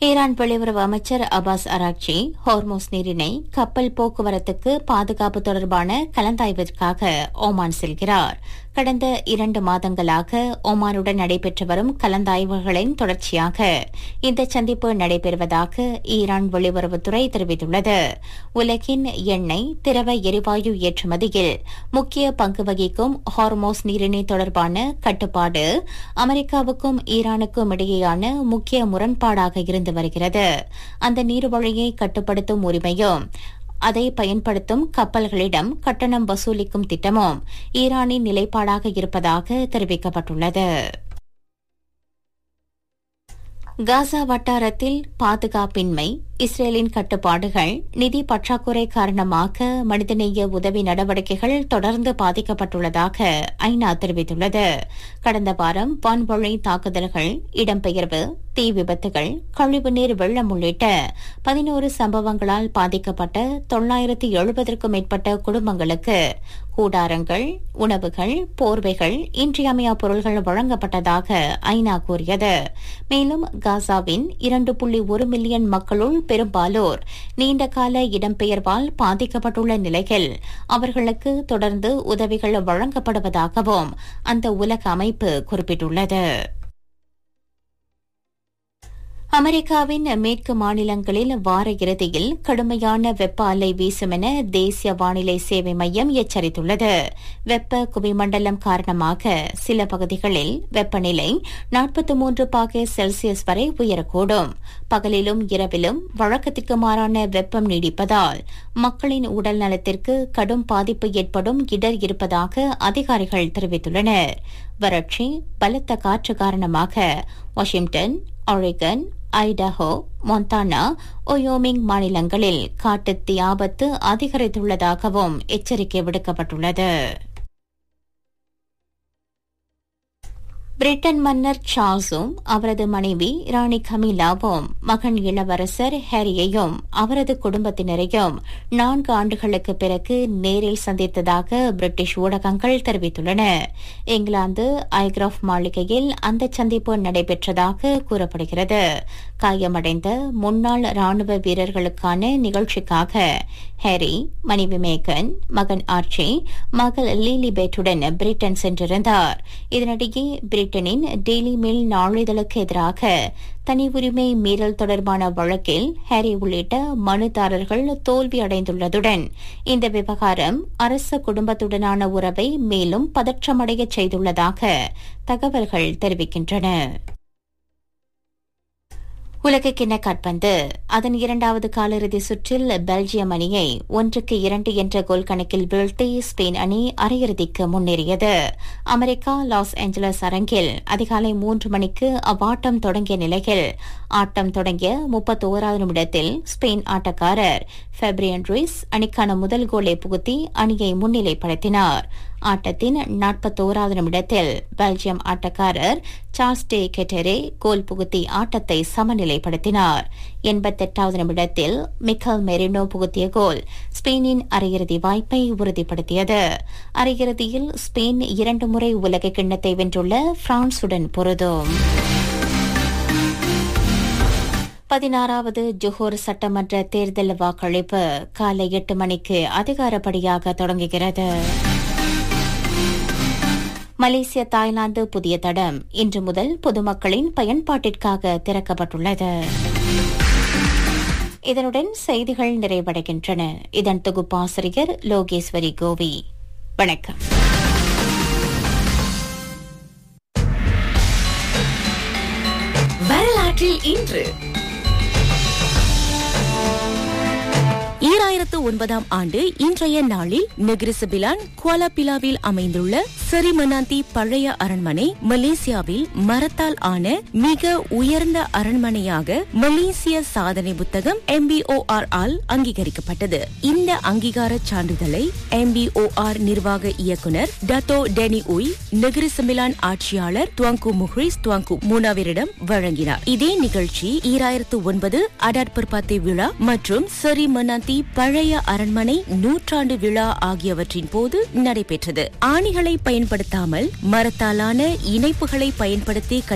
Iran வெளியுறவு அமைச்சர் Abbas Araghchi Hormuz நீரிணை கப்பல் போக்குவரத்துக்கு பாதுகாப்பு தொடர்பான கலந்தாய்விற்காக ஓமான் செல்கிறார் கடந்த இரண்டு மாதங்களாக ஓமானுடன் நடைபெற்று வரும் கலந்தாய்வுகளின் தொடர்ச்சியாக இந்த சந்திப்பு நடைபெறுவதாக ஈரான் வெளியுறவுத்துறை தெரிவித்துள்ளது உலகின் எண்ணெய் திரவ எரிவாயு ஏற்றுமதியில் முக்கிய பங்கு வகிக்கும் ஹார்மோஸ் நீரிணை தொடர்பான கட்டுப்பாடு அமெரிக்காவுக்கும் ஈரானுக்கும் இடையேயான முக்கிய முரண்பாடாக இருந்து வருகிறது அந்த நீர்வழியை கட்டுப்படுத்தும் உரிமையும் அதை பயன்படுத்தும் கப்பல்களிடம் கட்டணம் வசூலிக்கும் திட்டமும் ஈரானின் நிலைப்பாடாக இருப்பதாக தெரிவிக்கப்பட்டுள்ளது காசா வட்டாரத்தில் பாதுகாப்பின்மை இஸ்ரேலின் கட்டுப்பாடுகள் நிதி பற்றாக்குறை காரணமாக மனிதநேய உதவி நடவடிக்கைகள் தொடர்ந்து பாதிக்கப்பட்டுள்ளதாக ஐநா தெரிவித்துள்ளது கடந்த வாரம் வான்வழி தாக்குதல்கள் இடம்பெயர்வு தீ விபத்துகள் கழிவுநீர் வெள்ளம் உள்ளிட்ட பதினோரு சம்பவங்களால் பாதிக்கப்பட்ட தொள்ளாயிரத்து எழுபதற்கும் மேற்பட்ட குடும்பங்களுக்கு கூடாரங்கள் உணவுகள் போர்வைகள் இன்றியமையா பொருள்கள் வழங்கப்பட்டதாக ஐநா கூறியது மேலும் காசாவின் இரண்டு புள்ளி ஒரு மில்லியன் மக்களுள் பெரும்பாலோர் நீண்டகால இடம்பெயர்வால் பாதிக்கப்பட்டுள்ள நிலையில் அவர்களுக்கு தொடர்ந்து உதவிகள் வழங்கப்படுவதாகவும் அந்த உலக அமைப்பு குறிப்பிட்டுள்ளது அமெரிக்காவின் மேற்கு மாநிலங்களில் வார இறுதியில் கடுமையான வெப்ப அலை வீசும் என தேசிய வானிலை சேவை மையம் எச்சரித்துள்ளது வெப்ப குவிமண்டலம் காரணமாக சில பகுதிகளில் வெப்பநிலை நாற்பத்தி மூன்று பாகை செல்சியஸ் வரை உயரக்கூடும் பகலிலும் இரவிலும் வழக்கத்திற்கு மாறான வெப்பம் நீடிப்பதால் மக்களின் உடல் நலத்திற்கு கடும் பாதிப்பு ஏற்படும் இடர் இருப்பதாக அதிகாரிகள் தெரிவித்துள்ளனர் வறட்சி பலத்த காற்று காரணமாக வாஷிங்டன் ஒரிகன் ஐடஹோ மொந்தானா ஒயோமிங் மாநிலங்களில் காட்டுத்தீ ஆபத்து அதிகரித்துள்ளதாகவும் எச்சரிக்கை விடுக்கப்பட்டுள்ளது பிரிட்டன் மன்னர் சார்ல்ஸும் அவரது மனைவி ராணி கமிலாவும் மகன் இளவரசர் ஹாரியையும் அவரது குடும்பத்தினரையும் நான்கு ஆண்டுகளுக்கு பிறகு நேரில் சந்தித்ததாக பிரிட்டிஷ் ஊடகங்கள் தெரிவித்துள்ளன இங்கிலாந்து ஐக்ராஃப் மாளிகையில் அந்த சந்திப்பு நடைபெற்றதாக கூறப்படுகிறது காயமடைந்த முன்னாள் ராணுவ வீரர்களுக்கான நிகழ்ச்சிக்காக ஹாரி மனைவி மேகன் மகன் ஆர்ச்சி மகள் லீலி பேட்டுடன் பிரிட்டன் சென்றிருந்தார் இதனிடையே பிரிட்டனின் டெய்லி மெயில் நாளிதழுக்கு எதிராக தனி உரிமை மீறல் தொடர்பான வழக்கில் ஹாரி உள்ளிட்ட மனுதாரர்கள் தோல்வி அடைந்துள்ளதுடன் இந்த விவகாரம் அரச குடும்பத்துடனான உறவை மேலும் பதற்றமடைய செய்துள்ளதாக தகவல்கள் தெரிவிக்கின்றன உலகக்கிண்ண காட்பந்து அதன் இரண்டாவது காலிறுதி சுற்றில் பெல்ஜியம் அணியை ஒன்றுக்கு இரண்டு என்ற கோல் கணக்கில் வீழ்த்தி ஸ்பெயின் அணி அரையிறுதிக்கு முன்னேறியது அமெரிக்கா லாஸ் ஏஞ்சலஸ் அரங்கில் அதிகாலை மூன்று மணிக்கு அவ்வாட்டம் தொடங்கிய நிலையில் ஆட்டம் தொடங்கிய முப்பத்தோராவது நிமிடத்தில் ஸ்பெயின் ஆட்டக்காரர் ஃபெப்ரியன் ரூயிஸ் அணிக்கான முதல் கோலை புகுத்தி அணியை முன்னிலைப்படுத்தினார் ஆட்டத்தின் நாற்பத்தோராவது நிமிடத்தில் பெல்ஜியம் ஆட்டக்காரர் சார்ஸ் டே கெட்டரே கோல் புகுத்தி ஆட்டத்தை சமநிலைப்படுத்தினார் எண்பத்தெட்டாவது நிமிடத்தில் மிக்கல் மெரினோ புகுத்திய கோல் ஸ்பெயினின் அரையிறுதி வாய்ப்பை உறுதிப்படுத்தியது அரையிறுதியில் ஸ்பெயின் இரண்டு முறை உலக கிண்ணத்தை வென்றுள்ள பிரான்சுடன் பொருதும் பதினாறாவது ஜோஹர் சட்டமன்ற தேர்தல் வாக்களிப்பு காலை எட்டு மணிக்கு அதிகாரப்படியாக தொடங்குகிறது மலேசிய தாய்லாந்து புதிய தடம் இன்று முதல் பொதுமக்களின் பயன்பாட்டிற்காக திறக்கப்பட்டுள்ளது இதனுடன் செய்திகள் நிறைவடைகின்றன இதன் தொகுப்பாசிரியர் லோகேஸ்வரி கோவி வணக்கம் வரலாற்றில் இன்று ஈராயிரத்து ஒன்பதாம் ஆண்டு இன்றைய நாளில் நெகிரிசபிலான் குவாலாபிலாவில் அமைந்துள்ள செரிமனாந்தி பழைய அரண்மனை மலேசியாவில் மரத்தால் ஆன மிக உயர்ந்த அரண்மனையாக மலேசிய சாதனை புத்தகம் எம்பிஓஆர் ஆல் அங்கீகரிக்கப்பட்டது இந்த அங்கீகார சான்றிதழை எம்பிஓஆர் நிர்வாக இயக்குனர் டத்தோ டெனி உய் நெகிரிசமிலான் ஆட்சியாளர் துவாங்கு முஹ்ரிஸ் துவாங்கு மூனாவிரிடம் வழங்கினார் இதே நிகழ்ச்சி ஈராயிரத்து ஒன்பது அடாட்பர்பாத்தி விழா மற்றும் செரிமனாந்தி பழைய அரண்மனை நூற்றாண்டு விழா ஆகியவற்றின் போது நடைபெற்றது ஆணிகளை பயன்படுத்தாமல் மரத்தாலான இணைப்புகளை பயன்படுத்தி